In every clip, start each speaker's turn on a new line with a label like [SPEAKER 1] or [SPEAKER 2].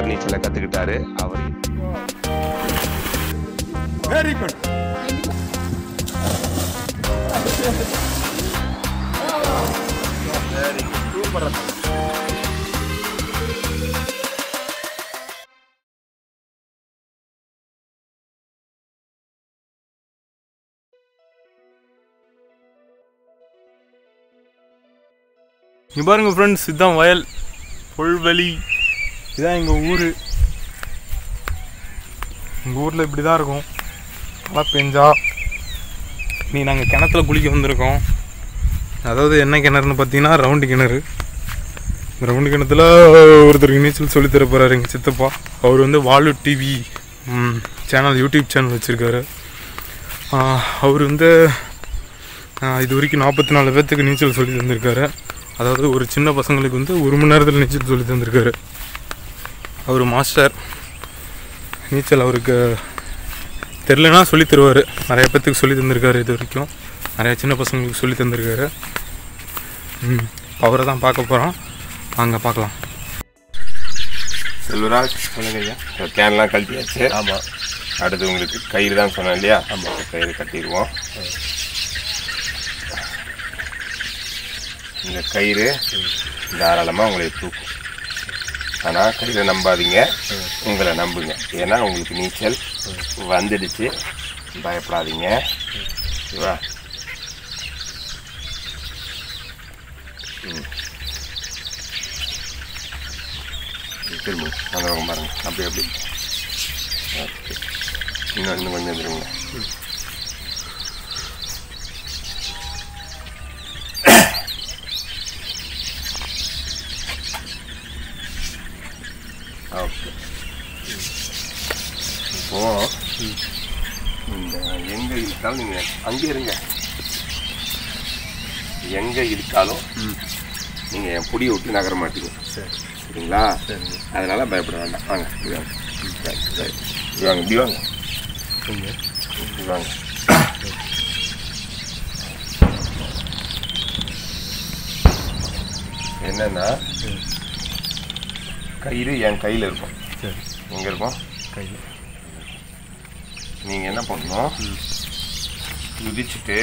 [SPEAKER 1] Sir நீச்சலை கற்றுக்கிட்டாரு அவர்
[SPEAKER 2] வெரி குட் இங்கே பாருங்க ஃப்ரெண்ட்ஸ் இதுதான் வயல் புல்வெளி இதுதான் எங்கள் ஊர் எங்கள் ஊரில் இப்படி தான் இருக்கும் மழை பெஞ்சா நீ நாங்கள் கிணத்துல குளிக்க வந்திருக்கோம் அதாவது என்ன கிணறுன்னு பார்த்தீங்கன்னா ரவுண்டு கிணறு இந்த ரவுண்டு கிணத்துல ஒருத்தருக்கு நீச்சல் சொல்லித் தர போகிறாரு எங்கள் சித்தப்பா அவர் வந்து வாலு டிவி சேனல் யூடியூப் சேனல் வச்சுருக்காரு அவர் வந்து ஆஹ், இது வரைக்கும் நாற்பத்தி நாலு பேர்த்துக்கு நீச்சல் சொல்லி தந்திருக்காரு அதாவது ஒரு சின்ன பசங்களுக்கு வந்து ஒரு மணி நேரத்தில் நீச்சல் சொல்லி தந்திருக்காரு அவர் மாஸ்டர் நீச்சல் அவருக்கு தெரிலனா சொல்லி தருவார் நிறைய பேர்த்துக்கு சொல்லி தந்திருக்காரு இது வரைக்கும் நிறைய சின்ன பசங்களுக்கு சொல்லி தந்திருக்காரு ம் அவரை தான் பார்க்க போகிறோம் அங்கே பார்க்கலாம்
[SPEAKER 1] செல்வராஜ் சொல்லுங்க ஐயா கேன்லாம் கழட்டியாச்சு ஆமாம் அடுத்து உங்களுக்கு கயிறு தான் சொன்னேன் இல்லையா ஆமாம் கயிறு கட்டிடுவோம் இந்த கயிறு தாராளமாக உங்களை தூக்கும் ஆனால் கயிறை நம்பாதீங்க உங்களை நம்புங்க ஏன்னா உங்களுக்கு நீச்சல் வந்துடுச்சு பயப்படாதீங்க ஓகேவா ம் திரும்ப அந்த பக்கம் பாருங்க அப்படி அப்படி ஓகே இன்னும் இன்னும் கொஞ்சம் வந்துருங்க ஓகே இப்போ இந்த எங்க இழுத்தாலும் நீங்க அங்கே இருங்க எங்க இழுத்தாலும் நீங்க என் புடியை விட்டு நகர மாட்டீங்க சரிங்களா அதனால பயப்பட வேண்டாம் வாங்க இப்படி வாங்க ரைட், ரைட். இப்படி வாங்க இப்படி வாங்க இப்படி வாங்க என்னன்னா கயிறு என் கையில் இருக்கும் எங்க இருக்கும்
[SPEAKER 2] கையில்
[SPEAKER 1] நீங்க என்ன பண்ணணும் குதிச்சுட்டு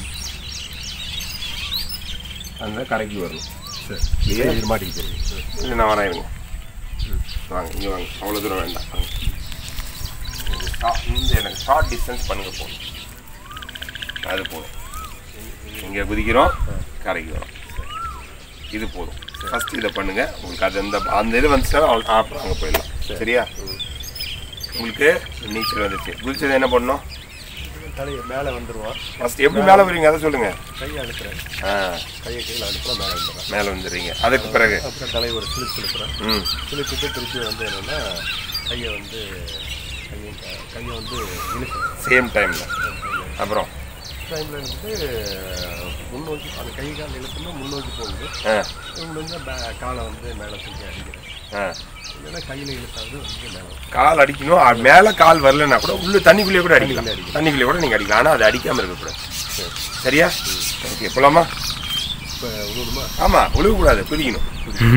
[SPEAKER 1] அந்த கரைக்கு வரணும் இல்லையா
[SPEAKER 2] இது மாட்டிக்கிட்டு
[SPEAKER 1] இல்லை நான் வரேன் இருங்க வாங்க இங்கே வாங்க அவ்வளோ தூரம் வேண்டாம் வாங்க. இந்த short- இந்த எனக்கு ஷார்ட் டிஸ்டன்ஸ் பண்ணுங்க போதும் அது போதும் இங்கே குதிக்கிறோம் கரைக்கு வரோம் இது போதும் ஃபர்ஸ்ட் இதை பண்ணுங்க உங்களுக்கு அது அந்த அந்த இது வந்துச்சுன்னா அவள் அப்புறம் அங்கே போயிடலாம் சரியா உங்களுக்கு நீச்சல் வந்துச்சு குதிச்சது என்ன பண்ணணும்
[SPEAKER 2] தலையை மேலே வந்துடுவான்
[SPEAKER 1] ஃபர்ஸ்ட் எப்படி மேலே வருவீங்க அதை சொல்லுங்க
[SPEAKER 2] கையை அனுப்புகிறேன்
[SPEAKER 1] ஆ
[SPEAKER 2] கையை கையில் அனுப்புனா மேலே வந்துடுறேன்
[SPEAKER 1] மேலே வந்துடுறீங்க அதுக்கு பிறகு
[SPEAKER 2] அப்புறம் தலையை ஒரு சிலிப் சிலிப்புறேன்
[SPEAKER 1] ம்
[SPEAKER 2] சிலிப்பிட்டு திருப்பி வந்து என்னென்னா கையை வந்து கையை கையை வந்து இழுக்கணும்
[SPEAKER 1] சேம் டைமில் அப்புறம்
[SPEAKER 2] டைமில் இருந்துட்டு முன்னோக்கி அந்த கை கால் இழுக்கணும் முன்னோக்கி போகுது
[SPEAKER 1] ஆ
[SPEAKER 2] முடிஞ்ச காலை வந்து மேலே தூக்கி அடிக்கிறேன்
[SPEAKER 1] ஆ
[SPEAKER 2] இல்லைன்னா கையில் இழுத்தாவது வந்து மேலே
[SPEAKER 1] கால் அடிக்கணும் அது மேல கால் வரலன்னா கூட உள்ள தண்ணிக்குள்ளேயே கூட அடிக்கலாம் தண்ணிக்குள்ளேயே கூட நீங்க அடிக்கலாம் ஆனா அது அடிக்காம இருக்கக்கூடாது சரியா ஓகே போலாமா
[SPEAKER 2] இப்போ உழுவுமா
[SPEAKER 1] ஆமா உழுவக்கூடாது குதிக்கணும்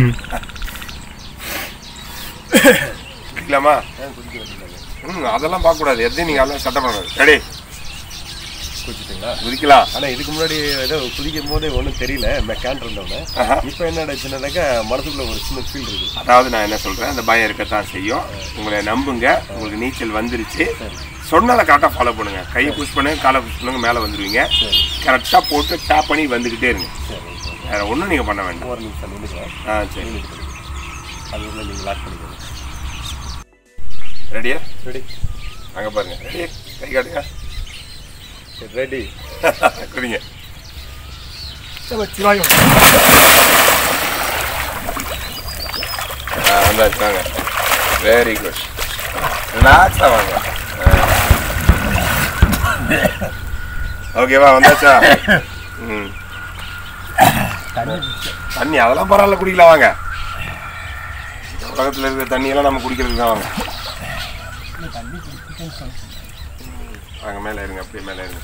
[SPEAKER 1] குதிக்கலாமா
[SPEAKER 2] குதிக்க வேண்டியதாங்க
[SPEAKER 1] ம் அதெல்லாம் பார்க்கக்கூடாது எதையும் நீங்க அதெல்லாம் சட்டம் பண்ணக்கூடாது ரெடி
[SPEAKER 2] குதிச்சிட்டிங்களா
[SPEAKER 1] குதிக்கலாம்
[SPEAKER 2] ஆனால் இதுக்கு முன்னாடி ஏதோ குதிக்கும் போது ஒன்றும் தெரியல மெக்கான் இருந்தவனே
[SPEAKER 1] ஆஹா.
[SPEAKER 2] இப்போ என்ன ஆச்சுன்னாக்கா மனசுக்குள்ள ஒரு சின்ன ஃபீல் இருக்குது
[SPEAKER 1] அதாவது நான் என்ன சொல்றேன் அந்த பயம் இருக்கத்தான் செய்யும் உங்களை நம்புங்க உங்களுக்கு நீச்சல் வந்துருச்சு சொன்னதை கரெக்டாக ஃபாலோ பண்ணுங்க கையை புஷ் பண்ணுங்க காலை புஷ் பண்ணுங்க மேலே வந்துடுவீங்க கரெக்டாக போட்டு டேப் பண்ணி வந்துக்கிட்டே இருங்க
[SPEAKER 2] சரி
[SPEAKER 1] வேற ஒன்றும் நீங்கள் பண்ண வேண்டாம்
[SPEAKER 2] ஒரு நிமிஷம் நின்றுக்கலாம்
[SPEAKER 1] ஆ சரி
[SPEAKER 2] அது உள்ள நீங்கள் லாக் பண்ணிக்கோங்க
[SPEAKER 1] ரெடியா
[SPEAKER 2] ரெடி
[SPEAKER 1] அங்கே பாருங்க ரெடி கை காட்டுங்க
[SPEAKER 2] ரெடி
[SPEAKER 1] குடிங்க
[SPEAKER 2] சிவாயம்
[SPEAKER 1] ஆ வந்தாச்சு வாங்க வெரி குட் ரிலாக்ஸாக வாங்க ஓகேவா வந்தாச்சா ம் தண்ணி அதெல்லாம் பரவாயில்ல குடிக்கலாம் வாங்க உலகத்தில் இருக்கிற தண்ணியெல்லாம் நம்ம குடிக்கிறதுக்கு தான் வாங்க வாங்க மேலே இருங்க அப்படியே மேலே இருங்க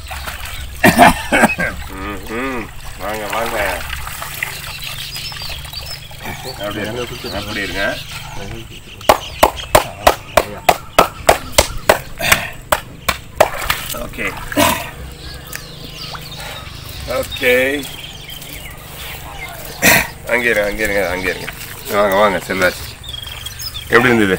[SPEAKER 1] ம் ம் வாங்க வாங்க அப்படியே இருங்க அப்படியே இருங்க ஓகே ஓகே அங்கே இருங்க அங்கே இருங்க அங்கே இருங்க வாங்க வாங்க செல்வாஸ் எப்படி இருந்தது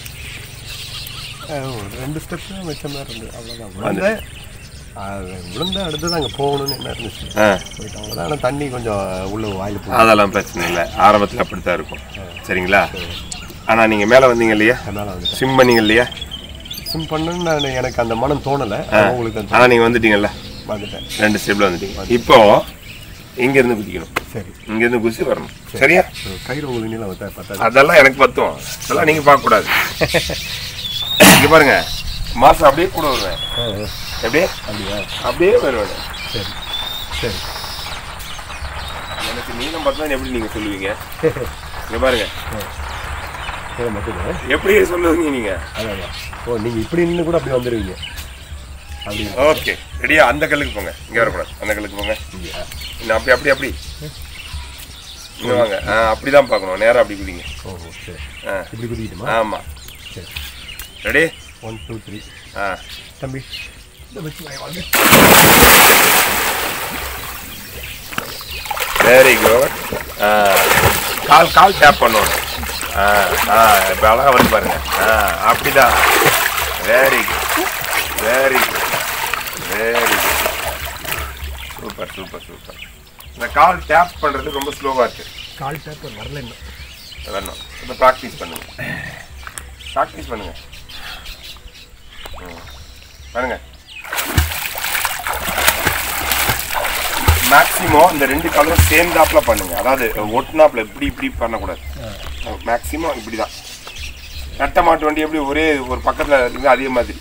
[SPEAKER 3] அஹ் ஒரு ரெண்டு ஸ்டெப் தான் வச்ச மாதிரி இருந்தது அவ்வளோதான் விழுந்தேன் அது விழுந்த அடுத்தது அங்கே போகணும்னு என்ன இருந்துச்சு
[SPEAKER 1] ஆ
[SPEAKER 3] போயிட்டு அவ்வளோதான் ஆனால் தண்ணி கொஞ்சம் உள்ள வாயில் போய்
[SPEAKER 1] அதெல்லாம் பிரச்சனை இல்லை ஆரம்பத்தில் அப்படித்தான் இருக்கும் சரிங்களா ஆனால் நீங்கள் மேலே வந்தீங்க இல்லையா
[SPEAKER 3] அதனால் வந்துட்டேன்
[SPEAKER 1] ஸ்விம் பண்ணீங்க இல்லையா
[SPEAKER 3] ஸ்விம் பண்ணணும்னு நான் எனக்கு அந்த மனம் தோணலை உங்களுக்கு அந்த
[SPEAKER 1] ஆனால் நீங்கள் வந்துட்டீங்கல்ல
[SPEAKER 3] வந்துட்டேன்
[SPEAKER 1] ரெண்டு ஸ்டெப்பில் வந்துட்டீங்க இப்போ இங்கேருந்து குதிக்கணும்
[SPEAKER 3] சரி
[SPEAKER 1] இங்கேருந்து குதிச்சு வரணும் சரியா
[SPEAKER 3] அஹ் கயிறு உங்களுக்கு நீளம் பார்த்தா பார்த்தா
[SPEAKER 1] அதெல்லாம் எனக்கு பத்தும் அதெல்லாம் நீங்கள் பார்க்கக்கூடாது இங்கே பாருங்க மாதம் அப்படியே கூட வருவேன் எப்படியே
[SPEAKER 3] அப்படியா
[SPEAKER 1] அப்படியே வருவேன்
[SPEAKER 3] சரி சரி
[SPEAKER 1] எனக்கு நீளம் பார்த்தா எப்படி நீங்கள் சொல்லுவீங்க இங்கே பாருங்க
[SPEAKER 3] சரி மட்டும்
[SPEAKER 1] எப்படி சொல்லுவீங்க நீங்கள்
[SPEAKER 3] அதான் அதான். ஓ நீங்கள் இப்படி நின்று கூட அப்படி வந்துடுவீங்க அப்படி
[SPEAKER 1] ஓகே ரெடியா அந்த கல்லுக்கு போங்க இங்கே வரக்கூடாது அந்த கல்லுக்கு போங்க
[SPEAKER 3] இல்லையா
[SPEAKER 1] இன்னும் அப்படி அப்படி அப்படி இங்கே வாங்க ஆ அப்படி தான் பார்க்கணும் நேராக அப்படி குதிங்க
[SPEAKER 3] ஓஹோ சரி
[SPEAKER 1] ஆ
[SPEAKER 3] இப்படி குதிக்கிட்டுமா
[SPEAKER 1] ஆமாம்
[SPEAKER 3] சரி
[SPEAKER 1] ரெடி
[SPEAKER 3] ஒன் டூ த்ரீ
[SPEAKER 1] ஆ
[SPEAKER 3] தம்பி இதை வச்சு வாய் வாங்க
[SPEAKER 1] வெரி குட் கால் கால் டேப் பண்ணணும் ஆ ஆ இப்போ அழகாக வந்து பாருங்க ஆ அப்படிதான் very good very good very good super super super இந்த கால் டேப் பண்ணுறது ரொம்ப ஸ்லோவாக இருக்குது
[SPEAKER 3] கால் பேப்பர் வரல இன்னும்
[SPEAKER 1] வரணும் இப்போ ப்ராக்டிஸ் பண்ணுங்க ப்ராக்டிஸ் பண்ணுங்க ம். பாருங்க மேக்ஸிமம் இந்த ரெண்டு கலரும் சேர்ந்தாப்புல பண்ணுங்க அதாவது ஒட்டுனாப்புல இப்படி இப்படி பண்ணக்கூடாது மேக்ஸிமம் இப்படி தான் நட்ட மாட்டு வண்டி எப்படி ஒரே ஒரு பக்கத்தில் இருக்குங்க அதே மாதிரி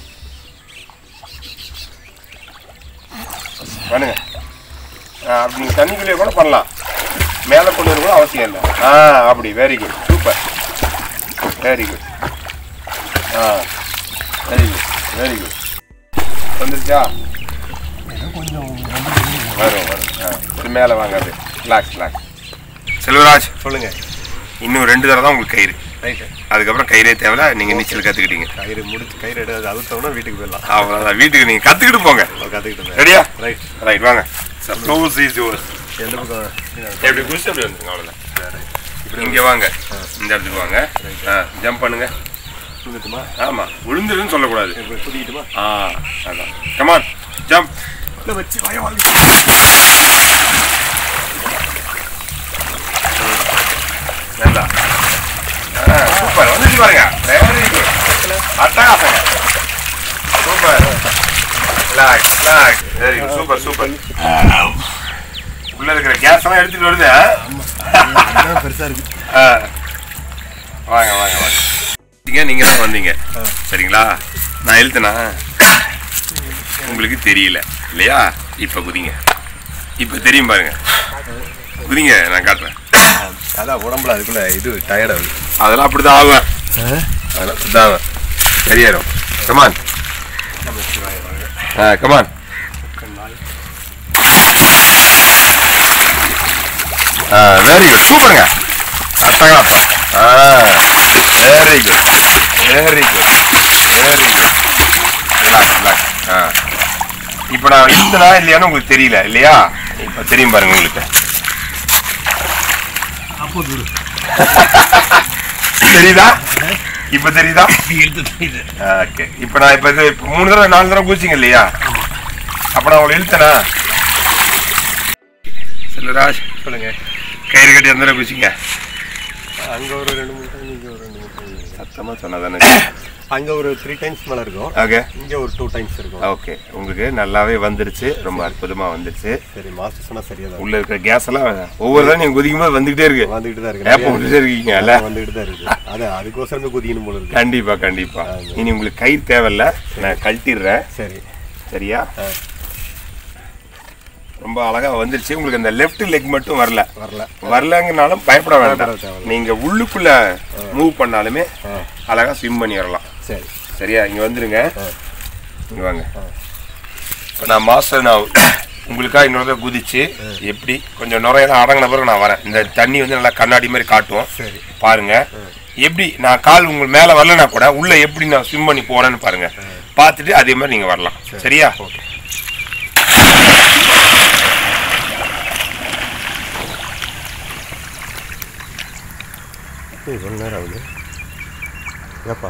[SPEAKER 1] பண்ணுங்க ஆ, அப்படி நீங்கள் தண்ணிக்குள்ளேயே கூட பண்ணலாம் மேலே கொண்டு வர கூட அவசியம் இல்லை ஆ அப்படி very good super very good ஆ வெரி குட் வெரி குட் வந்துருச்சா
[SPEAKER 3] கொஞ்சம்
[SPEAKER 1] வரும் வரும் ஆ சரி மேலே வாங்க அது ரிலாக்ஸ் ரிலாக்ஸ் செல்வராஜ்
[SPEAKER 3] சொல்லுங்க
[SPEAKER 1] இன்னும் ரெண்டு தடவை தான் உங்களுக்கு கயிறு
[SPEAKER 3] ரைட்டு
[SPEAKER 1] அதுக்கப்புறம் கயிறே தேவையில்ல நீங்கள் நீச்சல் கற்றுக்கிட்டீங்க
[SPEAKER 3] கயிறு முடிச்சு கயிறு எடுத்து அழுத்தோம்னா வீட்டுக்கு போயிடலாம்
[SPEAKER 1] அவ்வளோதான் வீட்டுக்கு நீங்கள் கற்றுக்கிட்டு போங்க
[SPEAKER 3] கற்றுக்கிட்டு
[SPEAKER 1] ரெடியா
[SPEAKER 3] ரைட்
[SPEAKER 1] ரைட் வாங்க க்ளோஸ் இஸ் யுவர்
[SPEAKER 3] எந்த பக்கம்
[SPEAKER 1] எப்படி குடிச்சு அப்படி வந்துருங்க அவ்வளோதான் இங்கே வாங்க இந்த இடத்துக்கு வாங்க ஆ ஜம்ப் பண்ணுங்க
[SPEAKER 3] விழுந்துட்டுமா
[SPEAKER 1] ஆமாம் விழுந்துருன்னு சொல்லக்கூடாது
[SPEAKER 3] இப்போ குதிக்கிட்டுமா
[SPEAKER 1] ஆ அதான் கமான் ஜம்ப்
[SPEAKER 3] இல்லை வச்சு வாய வாங்க
[SPEAKER 1] நல்லா ஆ சூப்பர் வந்துச்சு பாருங்க வெரி குட் அட்டகாசங்க super relax relax very good super super உள்ள இருக்கிற கேஸ் எல்லாம் எடுத்துட்டு வருது ஆ?
[SPEAKER 3] அதுதான் பெருசாக இருக்கு
[SPEAKER 1] ஆ. வாங்க வாங்க வாங்க நீங்க நீங்க தான் வந்தீங்க சரிங்களா நான் எழுத்துனா உங்களுக்கு தெரியல இல்லையா இப்போ குதிங்க இப்போ தெரியும் பாருங்க குதிங்க நான் காட்டுறேன்
[SPEAKER 3] அதான் உடம்புல அதுக்குள்ள இது டயர்ட் ஆகுது
[SPEAKER 1] அதெல்லாம் அப்படிதான் ஆகும் அதெல்லாம் அப்படிதான் ஆகும் சரியாயிரும் கமான் ஆ கமான் ஆ வெரி குட் சூப்பருங்க அட்டகாசம் ஆ very good very good very good relax relax ஆ இப்போ நான் இருந்தனா இல்லையான்னு உங்களுக்கு தெரியல இல்லையா இப்போ தெரியும் பாருங்க உங்களுக்கு தெரியுதா இப்போ தெரியுதா ஓகே இப்போ நான் இப்போ இது இப்போ மூணு தடவை நாலு தடவை குதிச்சிங்க இல்லையா அப்போ நான் உங்களை இழுத்தனா செல்வராஜ்
[SPEAKER 3] சொல்லுங்க
[SPEAKER 1] கயிறு கட்டி எந்த தடவை குதிச்சிங்க
[SPEAKER 3] அங்கே ஒரு ரெண்டு மூணு டைம் இங்கே ஒரு ரெண்டு மூணு டைம்
[SPEAKER 1] சத்தமாக சொன்னதானே
[SPEAKER 3] அங்கே ஒரு த்ரீ டைம்ஸ் மேலே இருக்கும்
[SPEAKER 1] ஓகே
[SPEAKER 3] இங்கே ஒரு டூ டைம்ஸ் இருக்கும்
[SPEAKER 1] ஓகே உங்களுக்கு நல்லாவே வந்துருச்சு ரொம்ப அற்புதமா வந்துருச்சு
[SPEAKER 3] சரி மாஸ்டர் சொன்னால் சரியாக தான்
[SPEAKER 1] உள்ள இருக்கிற கேஸ் எல்லாம் ஒவ்வொரு தடவை நீங்க குதிக்கும் போது வந்துகிட்டே இருக்கு
[SPEAKER 3] வந்துக்கிட்டு தான்
[SPEAKER 1] ஏப்ப
[SPEAKER 3] இருக்கு
[SPEAKER 1] விட்டுட்டே இருக்கீங்கல்ல
[SPEAKER 3] வந்துக்கிட்டு தான் இருக்கு அது அதுக்கோசரமே குதிக்கணும் போல இருக்கு
[SPEAKER 1] கண்டிப்பா கண்டிப்பா இனி உங்களுக்கு கயிறு தேவையில்ல நான் கழட்டிடுறேன்
[SPEAKER 3] சரி
[SPEAKER 1] சரியா
[SPEAKER 3] ஆ.
[SPEAKER 1] ரொம்ப அழகா வந்துருச்சு உங்களுக்கு அந்த லெஃப்ட் லெக் மட்டும் வரல
[SPEAKER 3] வரல
[SPEAKER 1] வரலங்கனாலும் பயப்பட வேண்டாம்
[SPEAKER 3] பயப்பட தேவையில்ல.
[SPEAKER 1] நீங்க உள்ளுக்குள்ள மூவ் பண்ணாலுமே
[SPEAKER 3] ஆ
[SPEAKER 1] அழகா ஸ்விம் பண்ணி வரலாம்
[SPEAKER 3] சரி
[SPEAKER 1] சரியா இங்க வந்துருங்க
[SPEAKER 3] ஆ.
[SPEAKER 1] இங்க வாங்க இப்போ நான் மாஸ்டர் நான் உங்களுக்காக இன்னொரு தடவை குதிச்சு எப்படி கொஞ்சம் நுரையெல்லாம் அடங்கின பிறகு நான் வரேன் இந்த தண்ணி வந்து நல்லா கண்ணாடி மாதிரி காட்டுவோம்
[SPEAKER 3] சரி
[SPEAKER 1] பாருங்க எப்படி நான் கால் உங்க மேல வரலனா கூட உள்ள எப்படி நான் ஸ்விம் பண்ணி போறேன்னு பாருங்க பார்த்துட்டு அதே மாதிரி நீங்க வரலாம் சரியா
[SPEAKER 3] இவ்வளோ நேரம் ஆகுது ஏப்பா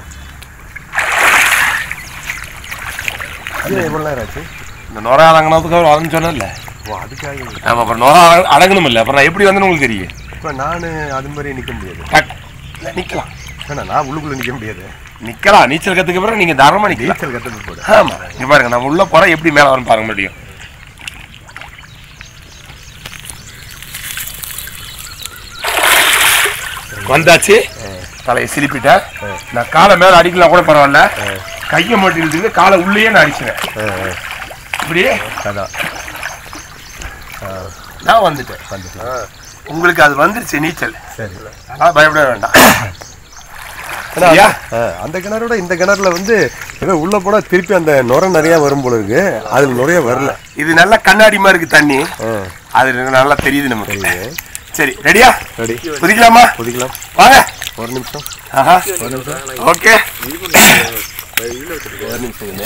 [SPEAKER 3] ஏன் இவ்வளோ நேரம் ஆச்சு
[SPEAKER 1] இந்த நொர அடங்கினதுக்கு வரேன்னு சொன்னேன்ல
[SPEAKER 3] ஓ அதுக்காக
[SPEAKER 1] ஆமா அப்புறம் நொர அடங்கணும் இல்லை அப்புறம் நான் எப்படி வந்தேன்னு உங்களுக்கு தெரியும்
[SPEAKER 3] இப்போ நான் அது மாதிரி நிற்க முடியாது
[SPEAKER 1] டக். இல்ல, நிக்கலாம்
[SPEAKER 3] ஏன்னா நான் உள்ளுக்குள்ளே நிற்க முடியாது
[SPEAKER 1] நிக்கலாம் நீச்சல் கத்துக்க பிறகு நீங்க தாராளமா நிக்கலாம்
[SPEAKER 3] நீச்சல் கற்றுட்டு போடு
[SPEAKER 1] ஆமா இங்க பாருங்க நம்ம உள்ள போறோம் எப்படி மேல வரும் பாருங்க முடியும் வந்தாச்சு தலையை சிலிப்பிட்டேன் நான் காலை மேல அடிக்கலாம் கூட பரவாயில்ல கையை மட்டும் இழுத்துட்டு காலை உள்ளேயே நான் அடிச்சினேன் இப்படியே
[SPEAKER 3] அதான்
[SPEAKER 1] நான் வந்துட்டேன்
[SPEAKER 3] வந்துட்டேன்
[SPEAKER 1] உங்களுக்கு அது வந்துருச்சு நீச்சல்
[SPEAKER 3] சரி
[SPEAKER 1] அதனால பயப்பட வேண்டாம்
[SPEAKER 3] ஏன்னா,
[SPEAKER 1] சரியா?
[SPEAKER 3] ஆ, அந்த கிணறோட இந்த கிணறுல வந்து ஏதோ உள்ள போனா திருப்பி அந்த நுரை நிறைய வரும் போல இருக்கு அதுல நுரைய வரல
[SPEAKER 1] இது நல்லா கண்ணாடி மாதிரி இருக்கு தண்ணி
[SPEAKER 3] ஆ,
[SPEAKER 1] அது நல்லா தெரியுது நமக்கு
[SPEAKER 3] தெரியுது.
[SPEAKER 1] சரி ரெடியா
[SPEAKER 3] ரெடி
[SPEAKER 1] குதிக்கலாமா
[SPEAKER 3] குதிக்கலாம்
[SPEAKER 1] வாங்க
[SPEAKER 3] ஒரு நிமிஷம்
[SPEAKER 1] ஆஹா ஓகே
[SPEAKER 3] ஒரு நிமிஷம் இருங்க.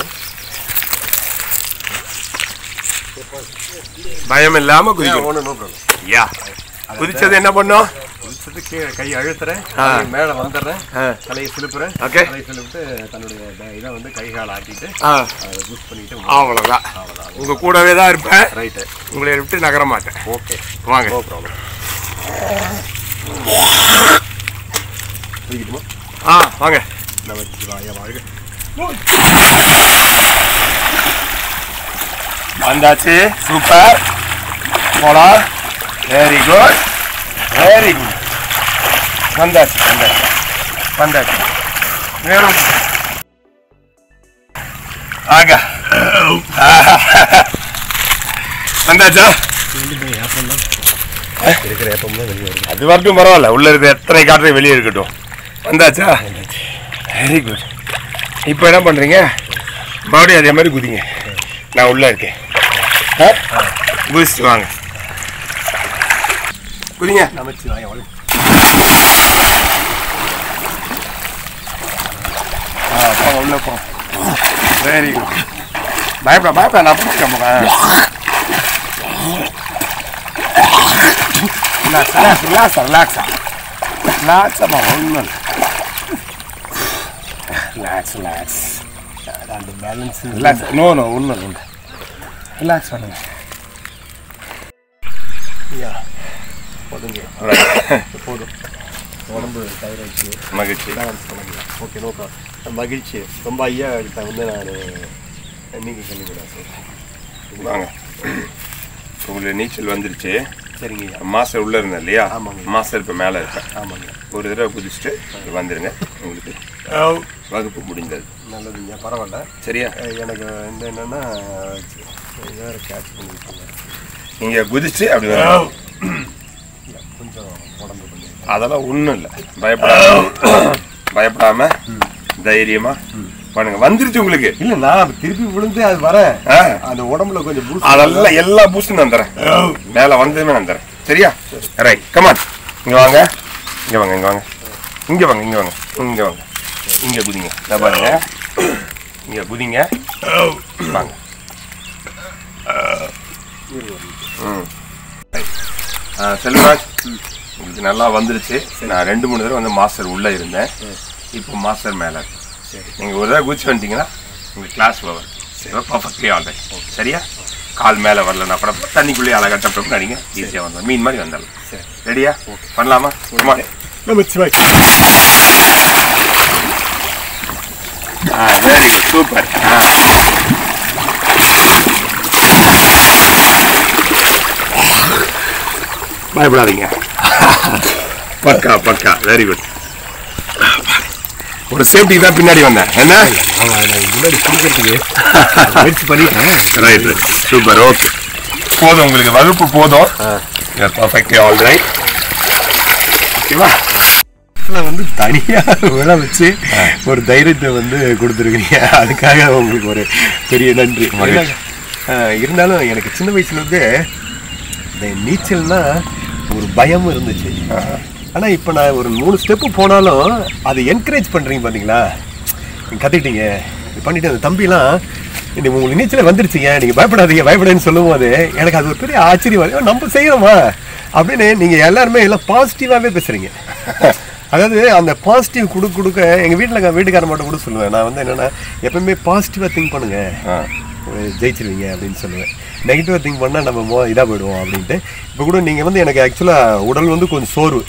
[SPEAKER 1] பயம் இல்லாம குதிக்கணும்
[SPEAKER 3] ஒண்ணு no problem.
[SPEAKER 1] யா குதிச்சது என்ன பண்ணும்
[SPEAKER 3] குதிச்சது கீழே கை அழுத்துறேன்
[SPEAKER 1] ஆ.
[SPEAKER 3] தலையை மேல வந்துடுறேன்
[SPEAKER 1] ஆ.
[SPEAKER 3] தலையை சிலுப்புறேன்
[SPEAKER 1] Okay.
[SPEAKER 3] தலையை சிலுப்பிட்டு தன்னுடைய ப- இதை வந்து கை கால் ஆட்டிட்டு
[SPEAKER 1] ஆ,
[SPEAKER 3] அதை பூஸ்ட் பண்ணிட்டு
[SPEAKER 1] அவ்வளவுதான் உங்க கூடவே தான் இருப்பேன்
[SPEAKER 3] ரைட்டு
[SPEAKER 1] உங்களை விட்டு நகர மாட்டேன்
[SPEAKER 3] ஓகே
[SPEAKER 1] வாங்க
[SPEAKER 3] நோ ப்ராப்ளம் குதிக்கணுமா
[SPEAKER 1] ஆ வாங்க
[SPEAKER 3] நம்ம வாய வாழ்க
[SPEAKER 1] வந்தாச்சு சூப்பர் போலாம் வெரி குட் வெரி குட் வந்தாச்சு வந்தாச்சு வந்தாச்சு வேணும் ஆக வந்தாச்சா
[SPEAKER 3] இருக்கிற ஏப்பம்லாம் வெளியே வருது
[SPEAKER 1] அது வரட்டும் பரவாயில்ல உள்ள இருக்க எத்தனை காற்று வெளியே இருக்கட்டும் வந்தாச்சா வெரி குட் இப்போ என்ன பண்றீங்க மறுபடியும் அதே மாதிரி குதிங்க நான் உள்ள இருக்கேன் ஆ? குதிச்சுட்டு வாங்க குதிங்க
[SPEAKER 3] நமச்சி வாய வாழ்க
[SPEAKER 1] ஆ போங்க உள்ள போ வெரி குட் பயப்பட பயப்பட நான் பிடிச்சிக்க போகிறேன் ரிலாக்ஸ் ரிலாக்ஸ் ரிலாக்ஸா ரிலாக்ஸா ரிலாக்ஸாமா ஒன்றும் ரிலாக்ஸ் ரிலாக்ஸ்
[SPEAKER 3] அந்த பேலன்ஸ்
[SPEAKER 1] ரிலாக்ஸ் நோ நோ ஒன்றும் இல்லை ரிலாக்ஸ் பண்ணுங்க
[SPEAKER 3] ஒதுங்க போதும் உடம்பு டயர்டாச்சு
[SPEAKER 1] மகிழ்ச்சி
[SPEAKER 3] பேலன்ஸ் பண்ணிக்கலாம் ஓகே நோ ப்ராப்ளம் மகிழ்ச்சி ரொம்ப ஐயா கிட்ட வந்து நான் இன்னைக்கு கண்டிப்பாக சார்
[SPEAKER 1] வாங்க உங்களுக்கு நீச்சல் வந்துருச்சு
[SPEAKER 3] சரிங்க
[SPEAKER 1] மாஸ்டர் உள்ள இருந்தேன் இல்லையா
[SPEAKER 3] ஆமாங்க.
[SPEAKER 1] மாஸ்டர் இப்போ மேலே இருக்கேன்
[SPEAKER 3] ஆமாங்க
[SPEAKER 1] ஒரு தடவை குதிச்சுட்டு வந்துருங்க உங்களுக்கு வகுப்பு முடிந்தது
[SPEAKER 3] நல்லதுங்க பரவாயில்ல
[SPEAKER 1] சரியா
[SPEAKER 3] அஹ் எனக்கு வந்து என்னன்னா வேற கேட்ச் பண்ணிருக்காங்க
[SPEAKER 1] நீங்க குதிச்சு அப்படி வரணும்
[SPEAKER 3] இல்லை கொஞ்சம் உடம்பு கொஞ்சம்
[SPEAKER 1] அதெல்லாம் ஒன்றும் இல்லை பயப்படாம பயப்படாம தைரியமா பண்ணுங்க வந்துருச்சு உங்களுக்கு
[SPEAKER 3] இல்லை நான் திருப்பி விழுந்து அது வரேன்
[SPEAKER 1] ஆ,
[SPEAKER 3] அந்த உடம்புல கொஞ்சம் பூஸ்ட்
[SPEAKER 1] அதெல்லாம் எல்லா பூஸ்டும் நான் தரேன் மேல வந்ததுமே நான் தரேன் சரியா ரைட் கமான் இங்க வாங்க இங்க வாங்க இங்க வாங்க இங்க வாங்க இங்க வாங்க இங்க வாங்க இங்க குதிங்க இதை பாருங்க இங்க குதிங்க வாங்க ம். ஆ, செல்வராஜ் உங்களுக்கு நல்லா வந்துருச்சு நான் ரெண்டு மூணு தடவை வந்து மாஸ்டர் உள்ள இருந்தேன் இப்போ மாஸ்டர் மேல இருக்கு நீங்க ஒரு தடவை குதிச்சு வந்துட்டீங்கன்னா உங்களுக்கு கிளாஸ் ஓவர் பர்ஃபெக்ட்லி ஆல் சரியா கால் மேல வரலன்னா கூட தண்ணிக்குள்ளேயே அழகா டப் நடிங்க ஈஸியா வந்துடும் மீன் மாதிரி வந்துடலாம் ரெடியா பண்ணலாமா Come on. ஆ வெரி குட் சூப்பர் ஆ பயப்படாதீங்க பக்கா பக்கா வெரி குட் ஒரு சேஃப்டி தான் பின்னாடி வந்தேன் என்ன
[SPEAKER 3] முன்னாடி குடிக்கிறதுக்கு முயற்சி பண்ணிட்டேன்
[SPEAKER 1] ரைட் சூப்பர் ஓகே போதும் உங்களுக்கு வகுப்பு போதும் பர்ஃபெக்ட்லி ஆல் ரைட் ஓகேவா
[SPEAKER 3] இதில் வந்து தனியாக விழ வச்சு ஒரு தைரியத்தை வந்து கொடுத்துருக்கீங்க அதுக்காக உங்களுக்கு ஒரு பெரிய நன்றி
[SPEAKER 1] மகிழ்ச்சி.
[SPEAKER 3] ஆஹ் இருந்தாலும் எனக்கு சின்ன வயசுலேருந்தே இந்த நீச்சல்னா ஒரு பயம் இருந்துச்சு ஆனா இப்போ நான் ஒரு மூணு ஸ்டெப்பு போனாலும் அதை என்கரேஜ் பண்றீங்க பாத்தீங்களா நீங்க கத்துக்கிட்டீங்க இது பண்ணிட்டு அந்த தம்பிலாம் இந்த உங்களுக்கு நீச்சல் வந்துருச்சுங்க நீங்க பயப்படாதீங்க பயப்படாதுன்னு சொல்லும் போது எனக்கு அது ஒரு பெரிய ஆச்சரியம் வருது. "ஓ, நம்ம செய்யறோமா அப்படின்னு நீங்க எல்லாருமே எல்லாம் பாசிட்டிவாவே பேசுறீங்க அதாவது அந்த பாசிட்டிவ் கொடுக்க கொடுக்க எங்க வீட்டில் வீட்டுக்காரன் மட்டும் கூட சொல்லுவேன் நான் வந்து என்னன்னா எப்பவுமே பாசிட்டிவா திங்க் பண்ணுங்க
[SPEAKER 1] ஆ.
[SPEAKER 3] ஜெயிச்சிருவீங்க அப்படின்னு சொல்லுவேன் நெகட்டிவாக திங்க் பண்ணால் நம்ம மோ இதாக போயிடுவோம் அப்படின்ட்டு இப்போ கூட நீங்கள் வந்து எனக்கு ஆக்சுவலாக உடல் வந்து கொஞ்சம் சோர்வு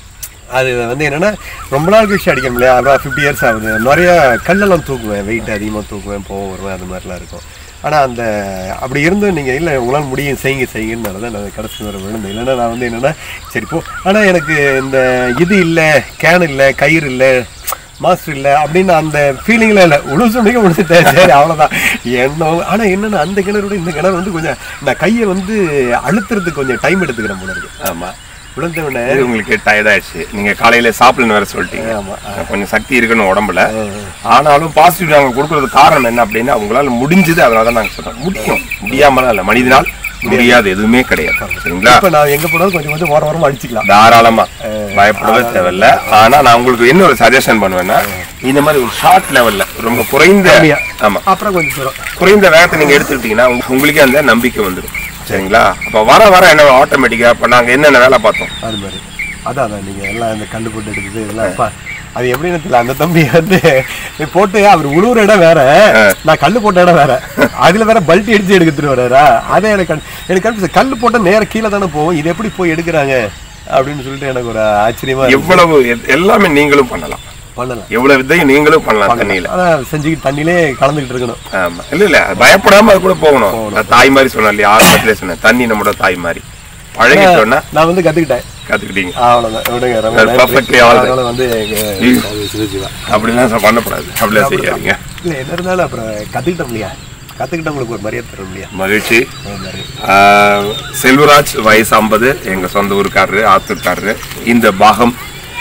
[SPEAKER 3] அது வந்து என்னென்னா ரொம்ப நாள் கழிச்சு அடிக்க முடியல அதான் ஃபிஃப்டி இயர்ஸ் ஆகுது நிறைய கல்லெல்லாம் தூக்குவேன் வெயிட் அதிகமாக தூக்குவேன் போவேன் வருவேன் அது மாதிரிலாம் இருக்கும் ஆனால் அந்த அப்படி இருந்தும் நீங்கள் இல்லை உங்களால் முடியும் செய்யுங்க செய்யுங்கனால தான் நான் கடைசி வர விழுந்தேன் இல்லைன்னா நான் வந்து என்னென்னா சரி போ ஆனால் எனக்கு இந்த இது இல்லை கேன் இல்லை கயிறு இல்லை மாஸ்டர் இல்லை அப்படின்னு அந்த ஃபீலிங்ல இல்லை உழுசு முடிக்க முடிச்சுட்டேன் சரி அவ்வளோதான் என்ன ஆனால் என்னென்னா அந்த கிணறு இந்த கிணறு வந்து கொஞ்சம் நான் கையை வந்து அழுத்துறதுக்கு கொஞ்சம் டைம் எடுத்துக்கிறேன் போல இருக்கு
[SPEAKER 1] ஆமா
[SPEAKER 3] விழுந்த உடனே
[SPEAKER 1] இது உங்களுக்கு டயர்ட் ஆயிடுச்சு நீங்க காலையில சாப்பிடணும் வேற சொல்லிட்டீங்க
[SPEAKER 3] ஆமா.
[SPEAKER 1] கொஞ்சம் சக்தி இருக்கணும் உடம்புல ஆனாலும் பாசிட்டிவ் நாங்க கொடுக்கறது காரணம் என்ன அப்படின்னா உங்களால முடிஞ்சது அதனால தான் நாங்க சொல்றோம் முடியும் முடியாமலாம் இல்ல மனிதனால் முடியாது எதுவுமே கிடையாது சரிங்களா
[SPEAKER 3] இப்போ நான் எங்கே போனாலும் கொஞ்சம் கொஞ்சம் ஓர ஓரமாக அடிச்சுக்கலாம்
[SPEAKER 1] தாராளமா பயப்படவே தேவையில்ல ஆனா நான் உங்களுக்கு என்ன ஒரு சஜஷன் பண்ணுவேன்னா இந்த மாதிரி ஒரு ஷார்ட் லெவல்ல ரொம்ப குறைந்த
[SPEAKER 3] கம்மியா.
[SPEAKER 1] ஆமா
[SPEAKER 3] அப்புறம் கொஞ்சம் தூரம்
[SPEAKER 1] குறைந்த வேகத்தை நீங்க எடுத்துக்கிட்டீங்கன்னா உங்க- உங்களுக்கே அந்த நம்பிக்கை வந்துடும் சரிங்களா அப்ப வர வர என்ன ஆட்டோமேட்டிக்கா இப்ப நாங்க என்னென்ன வேலை பார்த்தோம்
[SPEAKER 3] அது மாதிரி அதான் அதான் நீங்கள் எல்லாம் இந்த கண்டு போட்டு எடுக்குது இதெல்லாம் அப்பா அது எப்படின்னு தெரியல அந்த தம்பி வந்து போட்டு அவர் உழுவுற இடம் வேற நான் கல்லு போட்ட இடம் வேற அதுல வேற பல்ட்டி அடிச்சு எடுத்துட்டு வர்றாரா அதே எனக்கு கண்- எனக்கு கன்ஃபியூஸ் கல்லு போட்டா நேர கீழே தானே போகும் இது எப்படி போய் எடுக்கிறாங்க அப்படின்னு சொல்லிட்டு எனக்கு ஒரு ஆச்சரியமா இருக்கு.
[SPEAKER 1] எவ்வளவு எ- எல்லாமே நீங்களும் பண்ணலாம்
[SPEAKER 3] பண்ணலாம்
[SPEAKER 1] எவ்வளவு வித்தையும் நீங்களும் பண்ணலாம் தண்ணியில
[SPEAKER 3] அதான் செஞ்சுக்கிட்டு தண்ணியிலே கலந்துக்கிட்டு இருக்கணும்
[SPEAKER 1] ஆமா இல்ல இல்ல அது பயப்படாம அது கூட போகணும் நான் தாய் மாதிரி சொன்னேன் இல்லையா ஆரம்பத்திலே சொன்னேன் தண்ணி நம்மளோட தாய் மாதிரி பழகிட்டோன்னா
[SPEAKER 3] நான் வந்து கத்துக்கிட்டேன்
[SPEAKER 1] கத்துக்கிட்டீங்க
[SPEAKER 3] அவ்வளவுதான் விடுங்க ரொம்ப
[SPEAKER 1] That's
[SPEAKER 3] நன்றி.
[SPEAKER 1] perfectly all right.
[SPEAKER 3] அதனால வந்து எங்க- அது சிவஜீவா
[SPEAKER 1] அப்படிலாம் சொ- பண்ணக்கூடாது அப்படிலாம் செய்யாதீங்க
[SPEAKER 3] இல்ல என்ன இருந்தாலும் அப்புறம் கத்துக்கிட்டோம் இல்லையா கத்துக்கிட்டவங்களுக்கு ஒரு மரியாதை தரும் இல்லையா
[SPEAKER 1] மகிழ்ச்சி
[SPEAKER 3] அது மாதிரி
[SPEAKER 1] ஆஹ், செல்வராஜ் வயசு ஐம்பது எங்க சொந்த ஊருக்காரரு ஆத்தூர்காரரு இந்த பாகம்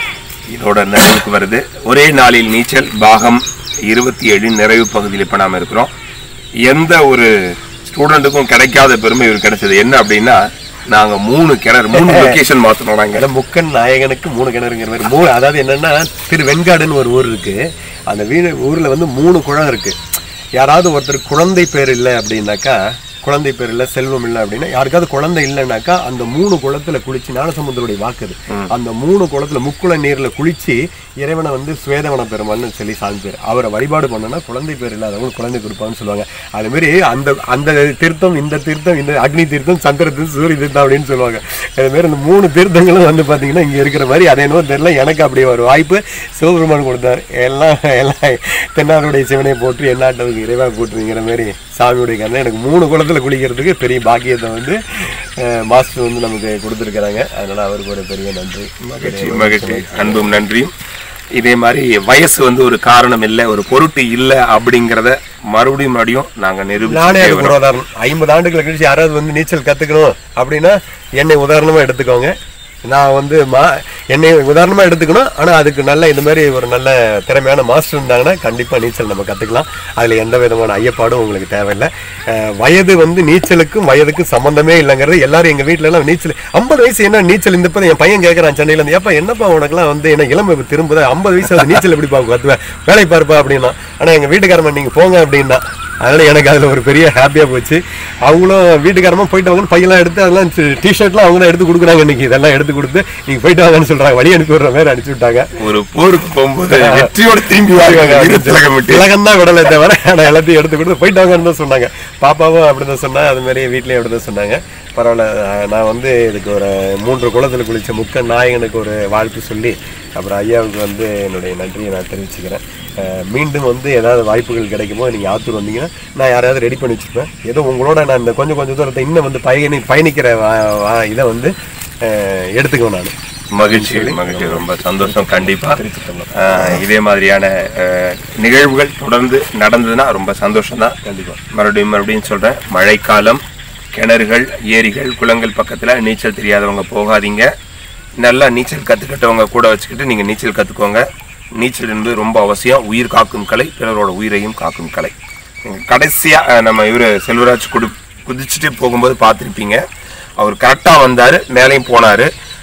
[SPEAKER 1] இதோட நிறைவுக்கு வருது ஒரே நாளில் நீச்சல் பாகம் இருபத்தி ஏழு நிறைவு பகுதியில் இப்போ நாம இருக்கிறோம் எந்த ஒரு ஸ்டூடெண்ட்டுக்கும் கிடைக்காத பெருமை இவர் கிடைச்சது என்ன அப்படின்னா நாங்க மூணு கிணறு மூணு லொகேஷன் மாத்தணும் நாங்க
[SPEAKER 3] ஏன்னா முக்கன் நாயகனுக்கு மூணு கிணறுங்கிற மாதிரி மூணு அதாவது என்னன்னா திரு வெண்காடுன்னு ஒரு ஊர் இருக்கு அந்த வீடு ஊர்ல வந்து மூணு குளம் இருக்கு யாராவது ஒருத்தர் குழந்தை பேர் இல்லை அப்படின்னாக்கா குழந்தை பேர் இல்லை செல்வம் இல்லை அப்படின்னா யாருக்காவது குழந்தை இல்லைன்னாக்கா அந்த மூணு குளத்துல குளிச்சு ஞானசமுந்தருடைய வாக்கு அது அந்த மூணு குளத்துல முக்குள நீர்ல குளிச்சு இறைவனை வந்து சுவேதவன பெருமான்னு சொல்லி சாமி பேர் அவரை வழிபாடு பண்ணனா குழந்தை பேர் இல்லாதவங்க குழந்தை கொடுப்பான்னு சொல்லுவாங்க அது மாதிரி அந்த அந்த தீர்த்தம் இந்த தீர்த்தம் இந்த அக்னி தீர்த்தம் சந்திர தீர்த்தம் சூரிய தீர்த்தம் அப்படின்னு சொல்லுவாங்க அது மாதிரி இந்த மூணு தீர்த்தங்களும் வந்து பார்த்தீங்கன்னா இங்கே இருக்கிற மாதிரி அதே என்னவோ தெரியல எனக்கு அப்படி ஒரு வாய்ப்பு சிவபெருமான் கொடுத்தார் எல்லாம் எல்லாம் தென்னாருடைய சிவனை போட்டு எந்நாட்டவுக்கு இறைவா போட்டுருங்கிற மாதிரி சாமியுடைய கண்ணை எனக்கு மூணு குளத்தில் குளிக்கிறதுக்கு பெரிய பாக்கியத்தை வந்து அஹ், மாஸ்டர் வந்து நமக்கு கொடுத்துருக்குறாங்க அதனால அவருக்கு ஒரு பெரிய நன்றி
[SPEAKER 1] மகிழ்ச்சி மகிழ்ச்சி அன்பும் நன்றியும் இதே மாதிரி வயசு வந்து ஒரு காரணம் இல்லை ஒரு பொருட்டு இல்லை அப்படிங்கிறத மறுபடியும் மறுபடியும் நாங்க
[SPEAKER 3] நானே
[SPEAKER 1] நிரூபிச்சுட்டே
[SPEAKER 3] அதுக்கு
[SPEAKER 1] வரோம்
[SPEAKER 3] ஒரு உதாரணம் ஐம்பது ஆண்டுகள் கழிச்சு யாராவது வந்து நீச்சல் கத்துக்கணும் அப்படின்னா என்னை உதாரணமா எடுத்துக்கோங்க நான் வந்து மா என்னை உதாரணமா எடுத்துக்கணும் ஆனா அதுக்கு நல்ல இந்த மாதிரி ஒரு நல்ல திறமையான மாஸ்டர் இருந்தாங்கன்னா கண்டிப்பா நீச்சல் நம்ம கத்துக்கலாம் அதுல எந்த விதமான ஐயப்பாடும் உங்களுக்கு தேவையில்லை அஹ் வயது வந்து நீச்சலுக்கும் வயதுக்கும் சம்பந்தமே இல்லைங்கிறது எல்லாரும் எங்க வீட்ல எல்லாம் நீச்சல் ஐம்பது வயசு என்ன நீச்சல் இந்த இப்ப என் பையன் கேட்கறான் சென்னையில இருந்து ஏப்பா என்னப்பா உனக்குலாம் வந்து என்ன இளமை திரும்புத ஐம்பது வயசு அது நீச்சல் எப்படி பார்க்க கத்துவேன் வேலை பார்ப்பா அப்படின்னா ஆனா எங்க வீட்டுக்காரமா நீங்க போங்க அப்படின்னா அதனால எனக்கு அதுல ஒரு பெரிய ஹாப்பியா போச்சு அவங்களும் வீட்டுக்காரமா போயிட்டு வாங்கன்னு பையெல்லாம் எடுத்து அதெல்லாம் டிஷர்ட்லாம் அவங்க தான் எடுத்து கொடுக்குறாங்க இன்னைக்கு இதெல்லாம் எடுத்து கொடுத்து நீங்க போயிட்டு வாங்கன்னு சொல்றாங்க வழி அனுப்பி விடுற மாதிரி அனுப்பிச்சு விட்டாங்க
[SPEAKER 1] ஒரு போருக்கு போகும்போது வெற்றியோட திரும்பி வாருவாங்க வீர திலகம் விட்டு
[SPEAKER 3] திலகம் தான் விடலை தவிர ஆனா எல்லாத்தையும் எடுத்து கொடுத்து போயிட்டு வாங்கன்னு தான் சொன்னாங்க பாப்பாவும் அப்படிதான் சொன்னா அது மாதிரி வீட்லயும் அப்படிதான் சொன்னாங்க பரவாயில்ல அஹ் நான் வந்து இதுக்கு ஒரு மூன்று குளத்துல குளிச்ச முக்க நாயகனுக்கு ஒரு வாழ்த்து சொல்லி அப்புறம் ஐயாவுக்கு வந்து என்னுடைய நன்றியை நான் தெரிவிச்சுக்கிறேன் அஹ் மீண்டும் வந்து ஏதாவது வாய்ப்புகள் கிடைக்குமோ நீங்கள் ஆத்தூர் வந்தீங்கன்னா நான் யாரையாவது ரெடி பண்ணி வச்சுருப்பேன் ஏதோ உங்களோட நான் இந்த கொஞ்சம் கொஞ்சம் தூரத்தை இன்னும் வந்து பயணி பயணிக்கிற வா- வா- இதை வந்து அஹ் எடுத்துக்குவேன் நான்
[SPEAKER 1] மகிழ்ச்சி மகிழ்ச்சி ரொம்ப சந்தோஷம் கண்டிப்பா ஆஹ் இதே மாதிரியான ஆஹ், நிகழ்வுகள் தொடர்ந்து நடந்ததுன்னா ரொம்ப சந்தோஷம் தான்
[SPEAKER 3] கண்டிப்பா.
[SPEAKER 1] மறுபடியும் மறுபடியும் சொல்றேன் மழைக்காலம் கிணறுகள் ஏரிகள் குளங்கள் பக்கத்துல நீச்சல் தெரியாதவங்க போகாதீங்க நல்லா நீச்சல் கத்துக்கிட்டவங்க கூட வச்சுக்கிட்டு நீங்க நீச்சல் கத்துக்கோங்க நீச்சல் என்பது ரொம்ப அவசியம் உயிர் காக்கும் கலை பிறரோட உயிரையும் காக்கும் கலை கடைசியா ஆஹ், நம்ம இவரு செல்வராஜ் குடு குதிச்சுட்டு போகும்போது பார்த்துருப்பீங்க அவர் கரெக்டாக வந்தார் மேலேயும் போனார்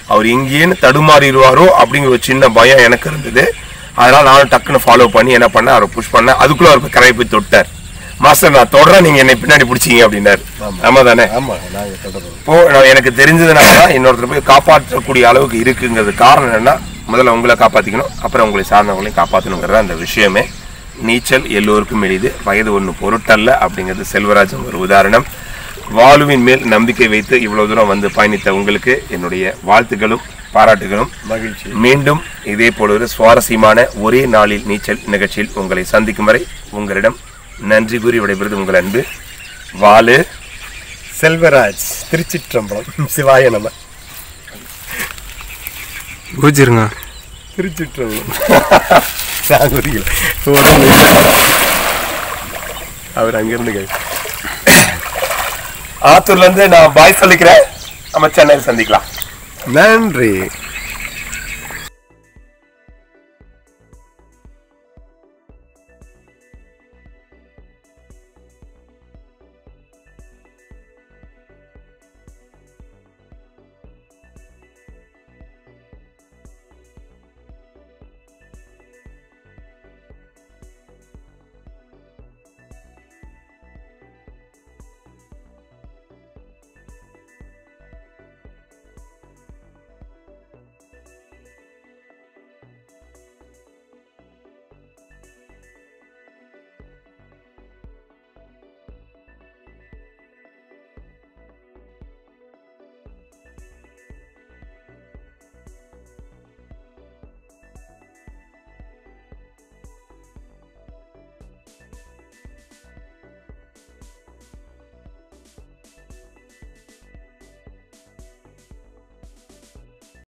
[SPEAKER 1] அவர் எங்கேன்னு தடுமாறிடுவாரோ அப்படிங்கிற ஒரு சின்ன பயம் எனக்கு இருந்தது அதனால நானும் டக்குன்னு ஃபாலோ பண்ணி என்ன பண்ணேன் அவரை புஷ் பண்ணேன் அதுக்குள்ள அவர் கரையை போய் தொட்டார் மாஸ்டர் நான் தொடறேன் நீங்க என்னை பின்னாடி பிடிச்சிங்க அப்படின்னாரு ஆமா தானே
[SPEAKER 3] ஆமா நாங்க தொடர்பு
[SPEAKER 1] இப்போ நான் எனக்கு தெரிஞ்சதுனால தான் இன்னொருத்தர் போய் காப்பாற்றக்கூடிய அளவுக்கு இருக்குங்கிறது காரணம் என்னன்னா முதல்ல உங்களை காப்பாத்திக்கணும் அப்புறம் உங்களை சார்ந்தவங்களையும் காப்பாற்றணுங்கிறது அந்த விஷயமே நீச்சல் எல்லோருக்கும் எளிது வயது ஒன்று பொருட்டல்ல அப்படிங்கிறது செல்வராஜன் ஒரு உதாரணம் வாலுவின் மேல் நம்பிக்கை வைத்து இவ்வளவு தூரம் வந்து பயணித்த உங்களுக்கு என்னுடைய வாழ்த்துக்களும் பாராட்டுகளும்
[SPEAKER 3] மகிழ்ச்சி
[SPEAKER 1] மீண்டும் இதே போல ஒரு சுவாரஸ்யமான ஒரே நாளில் நீச்சல் நிகழ்ச்சியில் உங்களை சந்திக்கும் வரை உங்களிடம் நன்றி கூறி விடைபெறுவது உங்கள் அன்பு வாலு
[SPEAKER 3] செல்வராஜ் திருச்சிற்றம்பலம் சிவாய நம
[SPEAKER 2] குதிச்சிருங்க
[SPEAKER 3] திருச்சிற்றம்பலம் நான் குதிக்கல. உடனே. அவர் அங்கிருந்து கை
[SPEAKER 1] ஆத்தூர்ல இருந்து நான் பாய் சொல்லிக்கிறேன் நம்ம சென்னையில் சந்திக்கலாம்
[SPEAKER 3] நன்றி